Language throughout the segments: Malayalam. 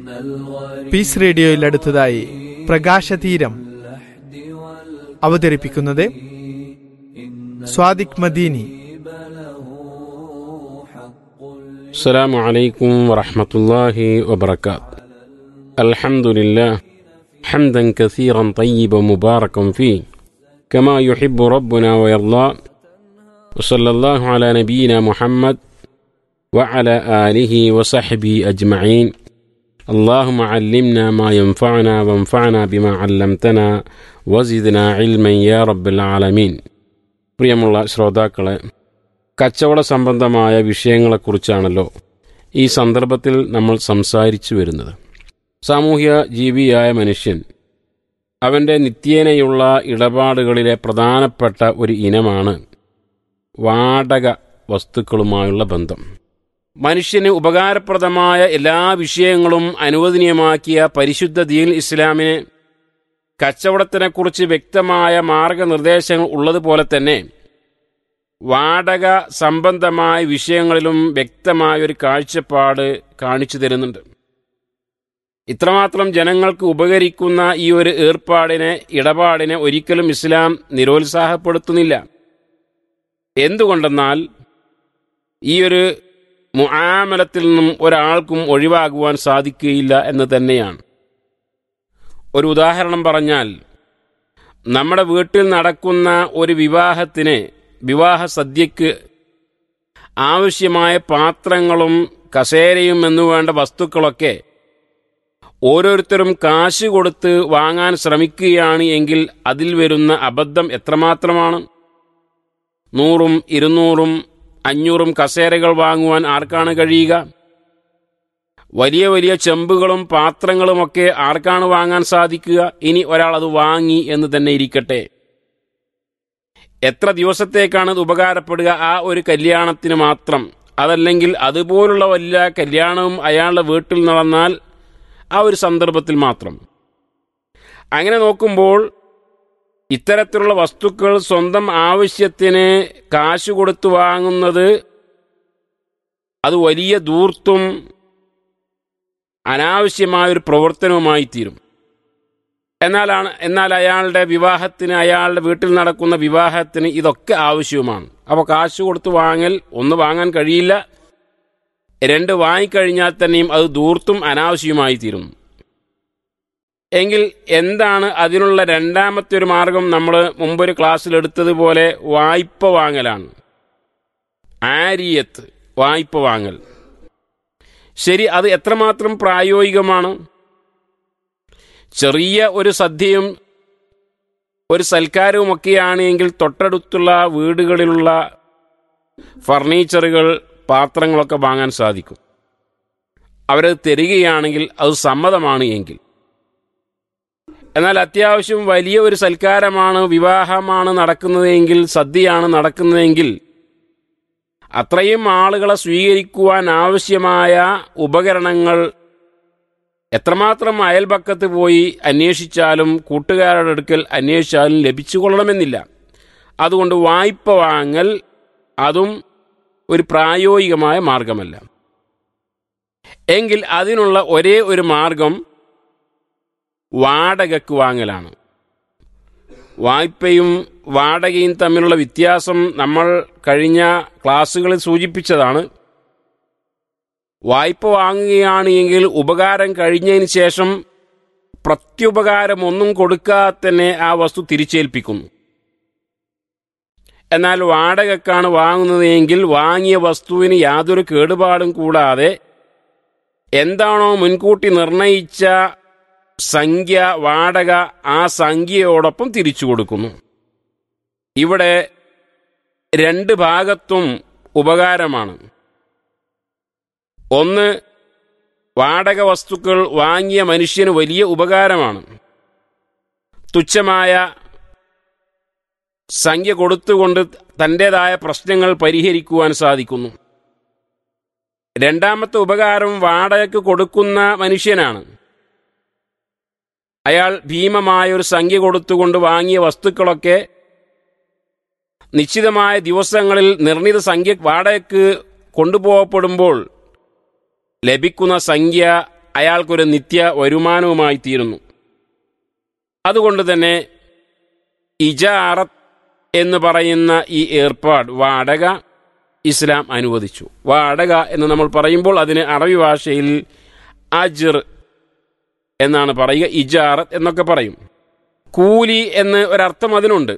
പീസ് റേഡിയോയിൽ അടുത്തതായി പ്രകാശതീരം അവതരിപ്പിക്കുന്നത് സ്വാദിഖ് മദീനി السلام عليكم ورحمة الله وبركاته الحمد لله حمدا كثيرا طيبا مباركا فيه كما يحب ربنا ويرضى وصلى الله على نبينا محمد وعلى آله وصحبه أجمعين اللهم علمنا ما ينفعنا وانفعنا بما علمتنا وزدنا علما يا رب العالمين പ്രിയമുള്ള ശ്രോതാക്കളെ കച്ചവട സംബന്ധമായ വിഷയങ്ങളെക്കുറിച്ചാണല്ലോ ഈ സന്ദർഭത്തിൽ നമ്മൾ സംസാരിച്ചു വരുന്നത് സാമൂഹ്യ ജീവിയായ മനുഷ്യൻ അവൻ്റെ നിത്യേനയുള്ള ഇടപാടുകളിലെ പ്രധാനപ്പെട്ട ഒരു ഇനമാണ് വാടക വസ്തുക്കളുമായുള്ള ബന്ധം മനുഷ്യന് ഉപകാരപ്രദമായ എല്ലാ വിഷയങ്ങളും അനുവദനീയമാക്കിയ പരിശുദ്ധ ദീൻ ഇസ്ലാമിന് കച്ചവടത്തിനെക്കുറിച്ച് വ്യക്തമായ മാർഗനിർദ്ദേശങ്ങൾ ഉള്ളതുപോലെ തന്നെ വാടക സംബന്ധമായ വിഷയങ്ങളിലും വ്യക്തമായ ഒരു കാഴ്ചപ്പാട് കാണിച്ചു തരുന്നുണ്ട് ഇത്രമാത്രം ജനങ്ങൾക്ക് ഉപകരിക്കുന്ന ഈ ഒരു ഏർപ്പാടിനെ ഇടപാടിനെ ഒരിക്കലും ഇസ്ലാം നിരോത്സാഹപ്പെടുത്തുന്നില്ല എന്തുകൊണ്ടെന്നാൽ ഈ ഒരു മുആമലത്തിൽ നിന്നും ഒരാൾക്കും ഒഴിവാകുവാൻ സാധിക്കുകയില്ല എന്ന് തന്നെയാണ് ഒരു ഉദാഹരണം പറഞ്ഞാൽ നമ്മുടെ വീട്ടിൽ നടക്കുന്ന ഒരു വിവാഹത്തിന് വിവാഹ സദ്യക്ക് ആവശ്യമായ പാത്രങ്ങളും കസേരയും എന്നുവേണ്ട വസ്തുക്കളൊക്കെ ഓരോരുത്തരും കാശ് കൊടുത്ത് വാങ്ങാൻ ശ്രമിക്കുകയാണ് എങ്കിൽ അതിൽ വരുന്ന അബദ്ധം എത്രമാത്രമാണ് നൂറും ഇരുന്നൂറും അഞ്ഞൂറും കസേരകൾ വാങ്ങുവാൻ ആർക്കാണ് കഴിയുക വലിയ വലിയ ചെമ്പുകളും പാത്രങ്ങളുമൊക്കെ ആർക്കാണ് വാങ്ങാൻ സാധിക്കുക ഇനി ഒരാൾ അത് വാങ്ങി എന്ന് തന്നെ ഇരിക്കട്ടെ എത്ര ദിവസത്തേക്കാണ് ഇത് ഉപകാരപ്പെടുക ആ ഒരു കല്യാണത്തിന് മാത്രം അതല്ലെങ്കിൽ അതുപോലുള്ള വലിയ കല്യാണവും അയാളുടെ വീട്ടിൽ നടന്നാൽ ആ ഒരു സന്ദർഭത്തിൽ മാത്രം അങ്ങനെ നോക്കുമ്പോൾ ഇത്തരത്തിലുള്ള വസ്തുക്കൾ സ്വന്തം ആവശ്യത്തിന് കാശ് കൊടുത്തു വാങ്ങുന്നത് അത് വലിയ ദൂർത്തും അനാവശ്യമായ ഒരു പ്രവർത്തനവുമായി തീരും എന്നാലാണ് എന്നാൽ അയാളുടെ വിവാഹത്തിന് അയാളുടെ വീട്ടിൽ നടക്കുന്ന വിവാഹത്തിന് ഇതൊക്കെ ആവശ്യവുമാണ് അപ്പോൾ കാശ് കൊടുത്ത് വാങ്ങൽ ഒന്ന് വാങ്ങാൻ കഴിയില്ല രണ്ട് വാങ്ങിക്കഴിഞ്ഞാൽ തന്നെയും അത് ദൂർത്തും അനാവശ്യവുമായി തീരുന്നു എങ്കിൽ എന്താണ് അതിനുള്ള രണ്ടാമത്തെ ഒരു മാർഗം നമ്മൾ മുമ്പൊരു ക്ലാസ്സിൽ എടുത്തതുപോലെ വായ്പ വാങ്ങലാണ് ആരിയത്ത് വായ്പ വാങ്ങൽ ശരി അത് എത്രമാത്രം പ്രായോഗികമാണ് ചെറിയ ഒരു സദ്യയും ഒരു സൽക്കാരവുമൊക്കെയാണ് എങ്കിൽ തൊട്ടടുത്തുള്ള വീടുകളിലുള്ള ഫർണിച്ചറുകൾ പാത്രങ്ങളൊക്കെ വാങ്ങാൻ സാധിക്കും അവരത് തരികയാണെങ്കിൽ അത് സമ്മതമാണ് എങ്കിൽ എന്നാൽ അത്യാവശ്യം വലിയ ഒരു സൽക്കാരമാണ് വിവാഹമാണ് നടക്കുന്നതെങ്കിൽ സദ്യയാണ് നടക്കുന്നതെങ്കിൽ അത്രയും ആളുകളെ സ്വീകരിക്കുവാൻ ആവശ്യമായ ഉപകരണങ്ങൾ എത്രമാത്രം അയൽപക്കത്ത് പോയി അന്വേഷിച്ചാലും കൂട്ടുകാരുടെ അടുക്കൽ അന്വേഷിച്ചാലും ലഭിച്ചുകൊള്ളണമെന്നില്ല അതുകൊണ്ട് വായ്പ വാങ്ങൽ അതും ഒരു പ്രായോഗികമായ മാർഗമല്ല എങ്കിൽ അതിനുള്ള ഒരേ ഒരു മാർഗം വാടകയ്ക്ക് വാങ്ങലാണ് വായ്പയും വാടകയും തമ്മിലുള്ള വ്യത്യാസം നമ്മൾ കഴിഞ്ഞ ക്ലാസ്സുകളിൽ സൂചിപ്പിച്ചതാണ് വായ്പ വാങ്ങുകയാണ് എങ്കിൽ ഉപകാരം കഴിഞ്ഞതിന് ശേഷം പ്രത്യുപകാരം ഒന്നും കൊടുക്കാതെ തന്നെ ആ വസ്തു തിരിച്ചേൽപ്പിക്കുന്നു എന്നാൽ വാടകക്കാണ് വാങ്ങുന്നത് എങ്കിൽ വാങ്ങിയ വസ്തുവിന് യാതൊരു കേടുപാടും കൂടാതെ എന്താണോ മുൻകൂട്ടി നിർണയിച്ച സംഖ്യ വാടക ആ സംഖ്യയോടൊപ്പം തിരിച്ചു കൊടുക്കുന്നു ഇവിടെ രണ്ട് ഭാഗത്തും ഉപകാരമാണ് ഒന്ന് വാടക വസ്തുക്കൾ വാങ്ങിയ മനുഷ്യന് വലിയ ഉപകാരമാണ് തുച്ഛമായ സംഖ്യ കൊടുത്തുകൊണ്ട് തൻ്റെതായ പ്രശ്നങ്ങൾ പരിഹരിക്കുവാൻ സാധിക്കുന്നു രണ്ടാമത്തെ ഉപകാരം വാടകയ്ക്ക് കൊടുക്കുന്ന മനുഷ്യനാണ് അയാൾ ഭീമമായ ഒരു സംഖ്യ കൊടുത്തുകൊണ്ട് വാങ്ങിയ വസ്തുക്കളൊക്കെ നിശ്ചിതമായ ദിവസങ്ങളിൽ നിർണിത സംഖ്യ വാടകയ്ക്ക് കൊണ്ടുപോകപ്പെടുമ്പോൾ ലഭിക്കുന്ന സംഖ്യ അയാൾക്കൊരു നിത്യ വരുമാനവുമായി തീരുന്നു അതുകൊണ്ട് തന്നെ ഇജാറത്ത് എന്ന് പറയുന്ന ഈ ഏർപ്പാട് വാടക ഇസ്ലാം അനുവദിച്ചു വാടക എന്ന് നമ്മൾ പറയുമ്പോൾ അതിന് അറബി ഭാഷയിൽ അജിർ എന്നാണ് പറയുക ഇജാറത്ത് എന്നൊക്കെ പറയും കൂലി എന്ന് ഒരർത്ഥം അതിനുണ്ട്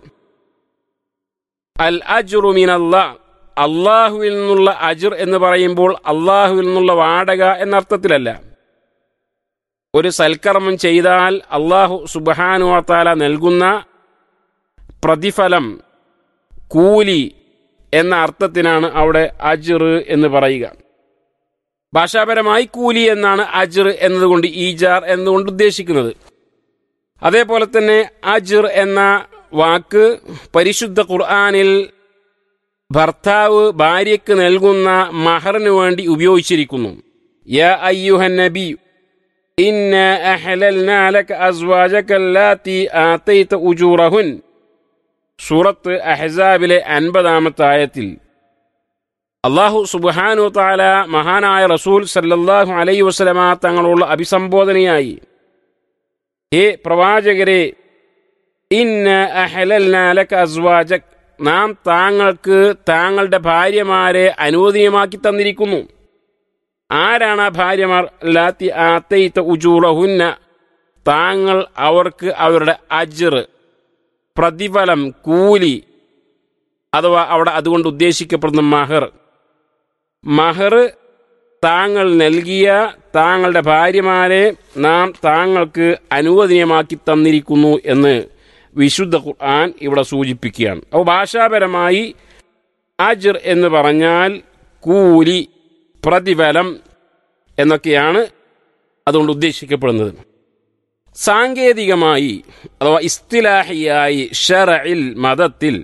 അൽ അജുറു മീനല്ലാ അള്ളാഹുവിൽ നിന്നുള്ള അജിർ എന്ന് പറയുമ്പോൾ അള്ളാഹുവിൽ നിന്നുള്ള വാടക എന്നർത്ഥത്തിലല്ല ഒരു സൽക്കർമ്മം ചെയ്താൽ അള്ളാഹു സുബാനുവാത്താല നൽകുന്ന പ്രതിഫലം കൂലി എന്ന അർത്ഥത്തിനാണ് അവിടെ അജിർ എന്ന് പറയുക ഭാഷാപരമായി കൂലി എന്നാണ് അജിർ എന്നതുകൊണ്ട് ഈജാർ എന്നതുകൊണ്ട് ഉദ്ദേശിക്കുന്നത് അതേപോലെ തന്നെ അജിർ എന്ന വാക്ക് പരിശുദ്ധ ഖുർആാനിൽ ഭർത്താവ് ഭാര്യയ്ക്ക് നൽകുന്ന മഹറിന് വേണ്ടി ഉപയോഗിച്ചിരിക്കുന്നു യ അയ്യുഹൻ നബി ഇന്ന അഹലൽനാ ലക അസ്വാജക അല്ലാത്തി ആതൈത ഉജൂറഹുൻ സൂറത്ത് അഹ്സാബിലെ അൻപതാമത്തെ ആയത്തിൽ അള്ളാഹു സുബ്ഹാനു താല മഹാനായ റസൂൽ സല്ലല്ലാഹു അലൈ വസലമ തങ്ങളുള്ള അഭിസംബോധനയായി ഹേ പ്രവാചകരെ ഇന്ന അഹലൽനാലക അസ്വാജക് നാം താങ്കൾക്ക് താങ്കളുടെ ഭാര്യമാരെ അനുവദനീയമാക്കി തന്നിരിക്കുന്നു ആരാണ് ആ ഭാര്യമാർ ലാത്തി ആത്തയിത്ത ഉജൂറഹുന്ന താങ്കൾ അവർക്ക് അവരുടെ അജിർ പ്രതിഫലം കൂലി അഥവാ അവിടെ അതുകൊണ്ട് ഉദ്ദേശിക്കപ്പെടുന്ന മഹർ മഹർ താങ്കൾ നൽകിയ താങ്കളുടെ ഭാര്യമാരെ നാം താങ്കൾക്ക് അനുവദനീയമാക്കി തന്നിരിക്കുന്നു എന്ന് വിശുദ്ധ ഖുർആൻ ഇവിടെ സൂചിപ്പിക്കുകയാണ് അപ്പോൾ ഭാഷാപരമായി അജിർ എന്ന് പറഞ്ഞാൽ കൂലി പ്രതിഫലം എന്നൊക്കെയാണ് അതുകൊണ്ട് ഉദ്ദേശിക്കപ്പെടുന്നത് സാങ്കേതികമായി അഥവാ ഇസ്തിലാഹിയായി ഷറയിൽ മതത്തിൽ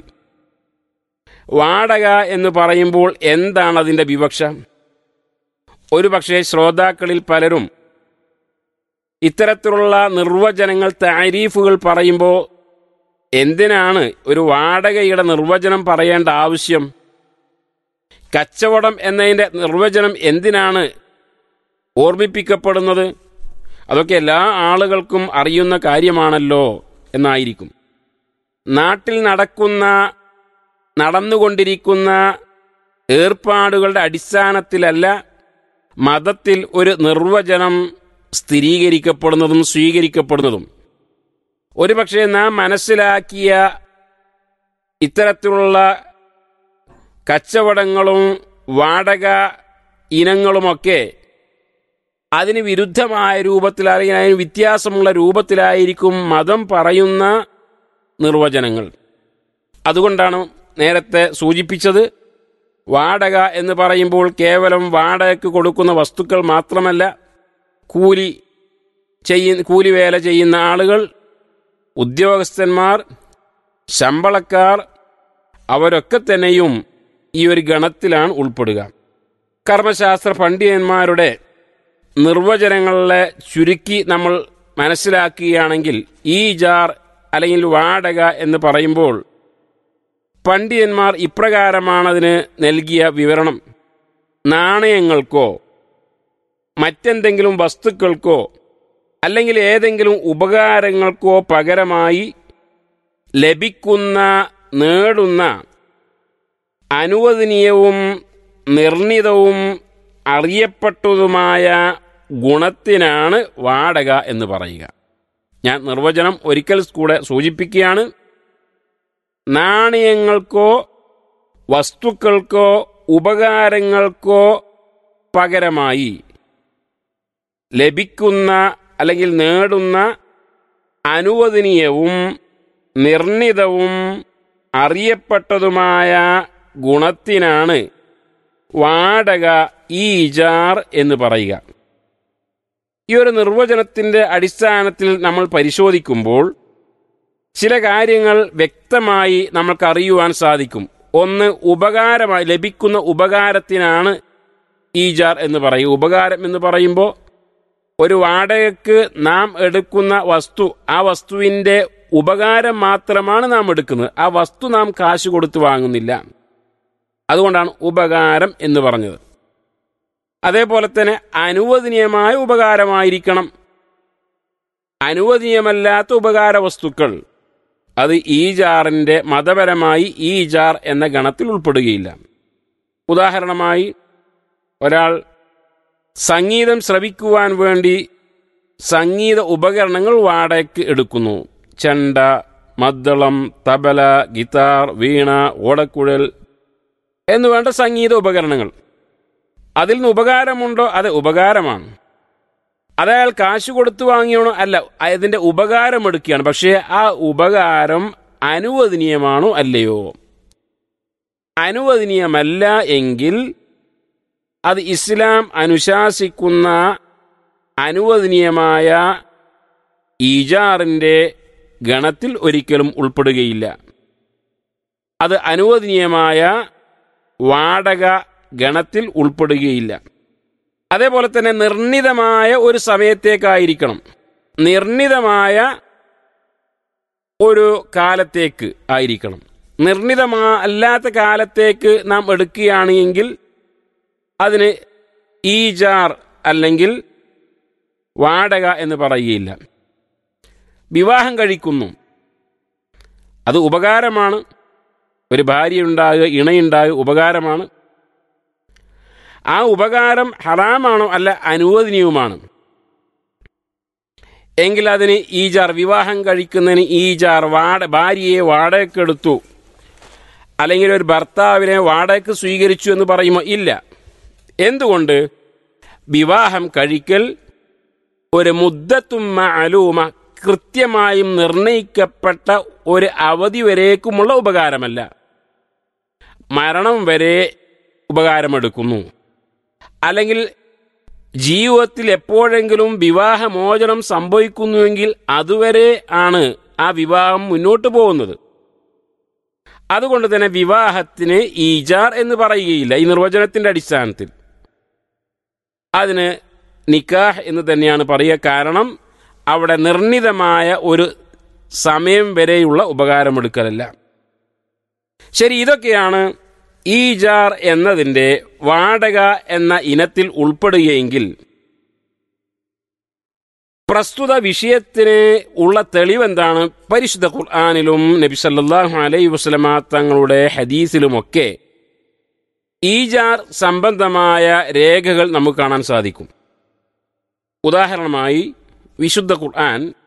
വാടക എന്ന് പറയുമ്പോൾ എന്താണ് അതിൻ്റെ വിവക്ഷ ഒരു പക്ഷേ ശ്രോതാക്കളിൽ പലരും ഇത്തരത്തിലുള്ള നിർവചനങ്ങൾ താരീഫുകൾ പറയുമ്പോൾ എന്തിനാണ് ഒരു വാടകയുടെ നിർവചനം പറയേണ്ട ആവശ്യം കച്ചവടം എന്നതിൻ്റെ നിർവചനം എന്തിനാണ് ഓർമ്മിപ്പിക്കപ്പെടുന്നത് അതൊക്കെ എല്ലാ ആളുകൾക്കും അറിയുന്ന കാര്യമാണല്ലോ എന്നായിരിക്കും നാട്ടിൽ നടക്കുന്ന നടന്നുകൊണ്ടിരിക്കുന്ന ഏർപ്പാടുകളുടെ അടിസ്ഥാനത്തിലല്ല മതത്തിൽ ഒരു നിർവചനം സ്ഥിരീകരിക്കപ്പെടുന്നതും സ്വീകരിക്കപ്പെടുന്നതും ഒരുപക്ഷെ നാം മനസ്സിലാക്കിയ ഇത്തരത്തിലുള്ള കച്ചവടങ്ങളും വാടക ഇനങ്ങളുമൊക്കെ അതിന് വിരുദ്ധമായ രൂപത്തിൽ അല്ലെങ്കിൽ അതിന് വ്യത്യാസമുള്ള രൂപത്തിലായിരിക്കും മതം പറയുന്ന നിർവചനങ്ങൾ അതുകൊണ്ടാണ് നേരത്തെ സൂചിപ്പിച്ചത് വാടക എന്ന് പറയുമ്പോൾ കേവലം വാടകയ്ക്ക് കൊടുക്കുന്ന വസ്തുക്കൾ മാത്രമല്ല കൂലി ചെയ്യ കൂലി വേല ചെയ്യുന്ന ആളുകൾ ഉദ്യോഗസ്ഥന്മാർ ശമ്പളക്കാർ അവരൊക്കെ തന്നെയും ഈ ഒരു ഗണത്തിലാണ് ഉൾപ്പെടുക കർമ്മശാസ്ത്ര പണ്ഡിതന്മാരുടെ നിർവചനങ്ങളെ ചുരുക്കി നമ്മൾ മനസ്സിലാക്കുകയാണെങ്കിൽ ഈ ജാർ അല്ലെങ്കിൽ വാടക എന്ന് പറയുമ്പോൾ പണ്ഡിതന്മാർ ഇപ്രകാരമാണതിന് നൽകിയ വിവരണം നാണയങ്ങൾക്കോ മറ്റെന്തെങ്കിലും വസ്തുക്കൾക്കോ അല്ലെങ്കിൽ ഏതെങ്കിലും ഉപകാരങ്ങൾക്കോ പകരമായി ലഭിക്കുന്ന നേടുന്ന അനുവദനീയവും നിർണിതവും അറിയപ്പെട്ടതുമായ ഗുണത്തിനാണ് വാടക എന്ന് പറയുക ഞാൻ നിർവചനം ഒരിക്കൽ കൂടെ സൂചിപ്പിക്കുകയാണ് നാണയങ്ങൾക്കോ വസ്തുക്കൾക്കോ ഉപകാരങ്ങൾക്കോ പകരമായി ലഭിക്കുന്ന അല്ലെങ്കിൽ നേടുന്ന അനുവദനീയവും നിർണിതവും അറിയപ്പെട്ടതുമായ ഗുണത്തിനാണ് വാടക ഈജാർ എന്ന് പറയുക ഈ ഒരു നിർവചനത്തിന്റെ അടിസ്ഥാനത്തിൽ നമ്മൾ പരിശോധിക്കുമ്പോൾ ചില കാര്യങ്ങൾ വ്യക്തമായി നമ്മൾക്ക് അറിയുവാൻ സാധിക്കും ഒന്ന് ഉപകാരമായി ലഭിക്കുന്ന ഉപകാരത്തിനാണ് ഈജാർ എന്ന് പറയും ഉപകാരം എന്ന് പറയുമ്പോൾ ഒരു വാടകയ്ക്ക് നാം എടുക്കുന്ന വസ്തു ആ വസ്തുവിൻ്റെ ഉപകാരം മാത്രമാണ് നാം എടുക്കുന്നത് ആ വസ്തു നാം കാശ് കൊടുത്ത് വാങ്ങുന്നില്ല അതുകൊണ്ടാണ് ഉപകാരം എന്ന് പറഞ്ഞത് അതേപോലെ തന്നെ അനുവദനീയമായ ഉപകാരമായിരിക്കണം അനുവദനീയമല്ലാത്ത ഉപകാര വസ്തുക്കൾ അത് ഈജാറിന്റെ മതപരമായി ഈജാർ എന്ന ഗണത്തിൽ ഉൾപ്പെടുകയില്ല ഉദാഹരണമായി ഒരാൾ സംഗീതം ശ്രവിക്കുവാൻ വേണ്ടി സംഗീത ഉപകരണങ്ങൾ വാടകയ്ക്ക് എടുക്കുന്നു ചെണ്ട മദ്ദളം തബല ഗിത്താർ വീണ ഓടക്കുഴൽ എന്നുവേണ്ട സംഗീത ഉപകരണങ്ങൾ അതിൽ നിന്ന് ഉപകാരമുണ്ടോ അത് ഉപകാരമാണ് അത് അയാൾ കാശ് കൊടുത്തു വാങ്ങിയാണോ അല്ല അതിന്റെ ഉപകാരം എടുക്കുകയാണ് പക്ഷേ ആ ഉപകാരം അനുവദനീയമാണോ അല്ലയോ അനുവദനീയമല്ല എങ്കിൽ അത് ഇസ്ലാം അനുശാസിക്കുന്ന അനുവദനീയമായ ഈജാറിന്റെ ഗണത്തിൽ ഒരിക്കലും ഉൾപ്പെടുകയില്ല അത് അനുവദനീയമായ വാടക ഗണത്തിൽ ഉൾപ്പെടുകയില്ല അതേപോലെ തന്നെ നിർണിതമായ ഒരു സമയത്തേക്കായിരിക്കണം നിർണിതമായ ഒരു കാലത്തേക്ക് ആയിരിക്കണം നിർണിതമാ അല്ലാത്ത കാലത്തേക്ക് നാം എടുക്കുകയാണ് എങ്കിൽ അതിന് ഈജാർ അല്ലെങ്കിൽ വാടക എന്ന് പറയുകയില്ല വിവാഹം കഴിക്കുന്നു അത് ഉപകാരമാണ് ഒരു ഭാര്യ ഉണ്ടാകുക ഇണയുണ്ടാകുക ഉപകാരമാണ് ആ ഉപകാരം ഹറാമാണോ അല്ല അനുവദനീയവുമാണ് എങ്കിൽ അതിന് ഈജാർ വിവാഹം കഴിക്കുന്നതിന് ഈജാർ വാട ഭാര്യയെ വാടകയ്ക്കെടുത്തു അല്ലെങ്കിൽ ഒരു ഭർത്താവിനെ വാടകയ്ക്ക് സ്വീകരിച്ചു എന്ന് പറയുമോ ഇല്ല എന്തുകൊണ്ട് വിവാഹം കഴിക്കൽ ഒരു മുദ്ദത്തും അലൂമ കൃത്യമായും നിർണയിക്കപ്പെട്ട ഒരു അവധി വരേക്കുമുള്ള ഉപകാരമല്ല മരണം വരെ ഉപകാരമെടുക്കുന്നു അല്ലെങ്കിൽ ജീവിതത്തിൽ എപ്പോഴെങ്കിലും വിവാഹമോചനം സംഭവിക്കുന്നുവെങ്കിൽ അതുവരെ ആണ് ആ വിവാഹം മുന്നോട്ട് പോകുന്നത് അതുകൊണ്ട് തന്നെ വിവാഹത്തിന് ഈജാർ എന്ന് പറയുകയില്ല ഈ നിർവചനത്തിന്റെ അടിസ്ഥാനത്തിൽ അതിന് നിക്കാഹ് എന്ന് തന്നെയാണ് പറയുക കാരണം അവിടെ നിർണിതമായ ഒരു സമയം വരെയുള്ള ഉപകാരമെടുക്കലല്ല ശരി ഇതൊക്കെയാണ് ഈജാർ എന്നതിൻ്റെ വാടക എന്ന ഇനത്തിൽ ഉൾപ്പെടുകയെങ്കിൽ പ്രസ്തുത വിഷയത്തിന് ഉള്ള തെളിവെന്താണ് പരിശുദ്ധ ഖുർആാനിലും നബി സല്ലല്ലാഹു അലൈഹി വസല്ലമ തങ്ങളുടെ ഹദീസിലുമൊക്കെ ഈജാർ സംബന്ധമായ രേഖകൾ നമുക്ക് കാണാൻ സാധിക്കും ഉദാഹരണമായി വിശുദ്ധ ഖുർആൻ